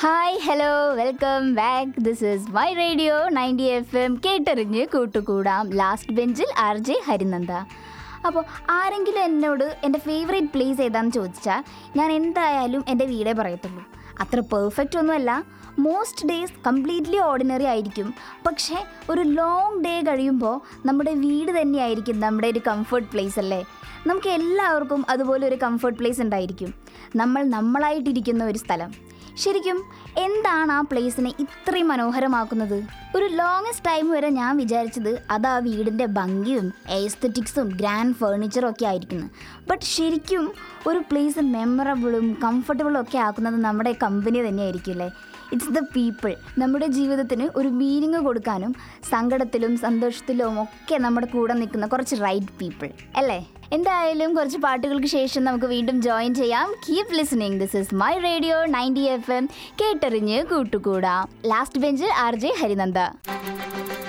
hi hello welcome back this is my radio ninety F M കേട്ടറിഞ്ഞ് കൂട്ടുകൂടാം last ബെഞ്ചിൽ R J Harinanda അപ്പോൾ ആരെങ്കിലും എന്നോട് എൻ്റെ ഫേവറേറ്റ് പ്ലേസ് ഏതാണെന്ന് ചോദിച്ചാൽ ഞാൻ എന്തായാലും എൻ്റെ വീടേ പറയത്തുള്ളൂ അത്ര പെർഫെക്റ്റ് ഒന്നുമല്ല മോസ്റ്റ് ഡേയ്സ് കംപ്ലീറ്റ്ലി ഓർഡിനറി ആയിരിക്കും പക്ഷേ ഒരു ലോങ് ഡേ കഴിയുമ്പോൾ നമ്മുടെ വീട് തന്നെയായിരിക്കും നമ്മുടെ ഒരു കംഫർട്ട് പ്ലേസ് അല്ലേ നമുക്ക് എല്ലാവർക്കും അതുപോലെ ഒരു കംഫർട്ട് പ്ലേസ് ഉണ്ടായിരിക്കും നമ്മൾ നമ്മളായിട്ടിരിക്കുന്ന ഒരു സ്ഥലം ശരിക്കും എന്താണ് ആ പ്ലേസിനെ ഇത്രയും മനോഹരമാക്കുന്നത് ഒരു ലോങ്ങസ്റ്റ് ടൈം വരെ ഞാൻ വിചാരിച്ചത് അത് ആ വീടിൻ്റെ ഭംഗിയും എസ്തറ്റിക്സും ഗ്രാൻഡ് ഫേർണിച്ചറും ഒക്കെ ആയിരിക്കുന്നു ബട്ട് ശരിക്കും ഒരു പ്ലേസ് മെമ്മറബിളും കംഫർട്ടബിളും ഒക്കെ ആക്കുന്നത് നമ്മുടെ കമ്പനി തന്നെയായിരിക്കും അല്ലേ ഇറ്റ്സ് ദ പീപ്പിൾ നമ്മുടെ ജീവിതത്തിന് ഒരു മീനിങ് കൊടുക്കാനും സങ്കടത്തിലും സന്തോഷത്തിലും ഒക്കെ നമ്മുടെ കൂടെ നിൽക്കുന്ന കുറച്ച് റൈറ്റ് പീപ്പിൾ അല്ലേ എന്തായാലും കുറച്ച് പാട്ടുകൾക്ക് ശേഷം നമുക്ക് വീണ്ടും ജോയിൻ ചെയ്യാം keep listening this is my radio ninety F M കേട്ടറിഞ്ഞ് കൂട്ടുകൂടാം last bench R J Harinanda